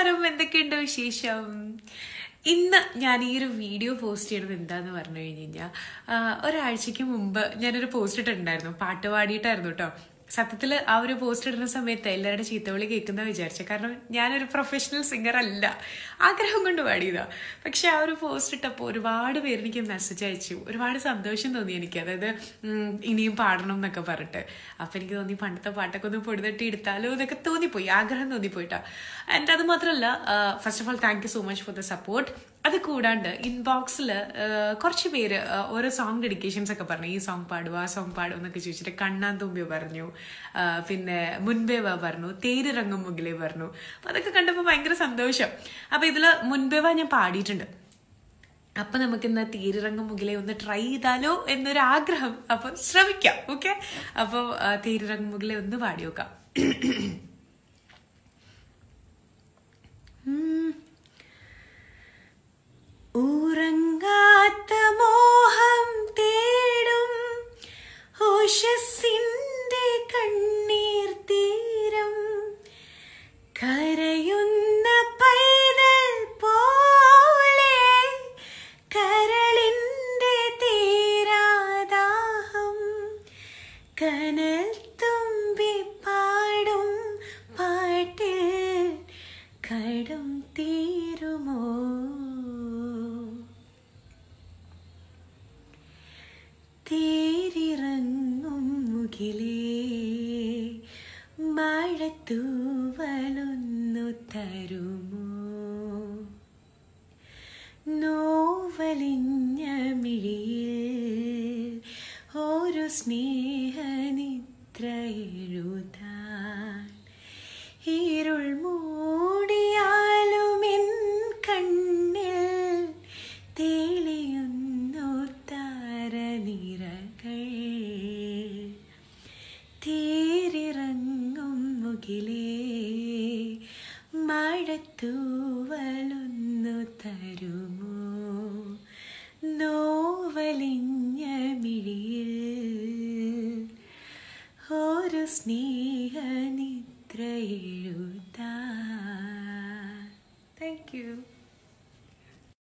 നമസ്കാരം എന്തൊക്കെയുണ്ട് വിശേഷം ഇന്ന് ഞാൻ ഈ ഒരു വീഡിയോ പോസ്റ്റ് ചെയ്യണത് എന്താന്ന് പറഞ്ഞു കഴിഞ്ഞ് കഴിഞ്ഞാൽ ഒരാഴ്ചക്ക് മുമ്പ് ഞാനൊരു പോസ്റ്റ് ഇട്ടിട്ടുണ്ടായിരുന്നു പാട്ട് പാടിയിട്ടായിരുന്നു കേട്ടോ സത്യത്തിൽ ആ ഒരു പോസ്റ്റ് ഇടുന്ന സമയത്ത് എല്ലാവരുടെ ചീത്തവിളി കേൾക്കുന്ന വിചാരിച്ചു കാരണം ഞാനൊരു പ്രൊഫഷണൽ സിംഗർ അല്ല ആഗ്രഹം കൊണ്ട് പാടിയതാ പക്ഷെ ആ ഒരു പോസ്റ്റ് ഇട്ടപ്പോൾ ഒരുപാട് പേര് എനിക്ക് മെസ്സേജ് അയച്ചു ഒരുപാട് സന്തോഷം തോന്നി എനിക്ക് അതായത് ഉം, ഇനിയും പാടണം എന്നൊക്കെ പറഞ്ഞിട്ട് അപ്പം എനിക്ക് തോന്നി പണ്ടത്തെ പാട്ടൊക്കെ ഒന്ന് പൊടി തട്ടി എടുത്താലോ എന്നൊക്കെ തോന്നിപ്പോയി ആഗ്രഹം തോന്നിപ്പോയിട്ടാ എൻ്റെ അത് മാത്രമല്ല first of all thank you so much for the support അത് കൂടാണ്ട് ഇൻബോക്സിൽ കുറച്ച് പേര് ആ, ഓരോ സോങ് ഡെഡിക്കേഷൻസ് ഒക്കെ പറഞ്ഞു ഈ സോങ് പാടുക ആ സോങ് പാടുക എന്നൊക്കെ ചോദിച്ചിട്ട് കണ്ണാൻ തുമ്പി പറഞ്ഞു ആ, പിന്നെ മുൻപേ വാ പറഞ്ഞു തേരിറങ്ങും മുകിലേ പറഞ്ഞു അപ്പൊ അതൊക്കെ കണ്ടപ്പോൾ ഭയങ്കര സന്തോഷം അപ്പൊ ഇതിൽ മുൻപേ വാ ഞാൻ പാടിയിട്ടുണ്ട് അപ്പൊ നമുക്ക് ഇന്ന് തേരിറങ്ങും മുകിലെ ഒന്ന് ട്രൈ ചെയ്താലോ എന്നൊരു ആഗ്രഹം അപ്പൊ ശ്രമിക്കാം ഓക്കെ അപ്പൊ ആ, തേരിറങ്ങും മുകിലെ ഒന്ന് പാടി നോക്കാം ഉം. ഉറങ്ങാത്ത മോഹം തേടും ഓഷസിന്റെ കണ്ണീർ തീരം കരയുന്ന പൈതൽ പോലെ കരളിന്റെ തീരാദാഹം കനൽ തുമ്പി പാടും പാട്ടിൽ കടം തീരുമോ തേരിറങ്ങും മുകിലേ മഴത്തൂവലൊന്നു തരുമോ നോവലിഞ്ഞ മിഴിയിൽ ഒരു സ്നേഹനിദ്ര എഴുതാൻ ഇരുൾ മൂടിയാലും എൻ കണ്ണിൽ തെളിയുന്നു താരനിരകൾ തേരിറങ്ങും മുകിലേ മഴത്തൂവലൊന്നു തരുമോ നോവലിഞ്ഞ മിഴിയിൽ ഒരു സ്നേഹനിദ്ര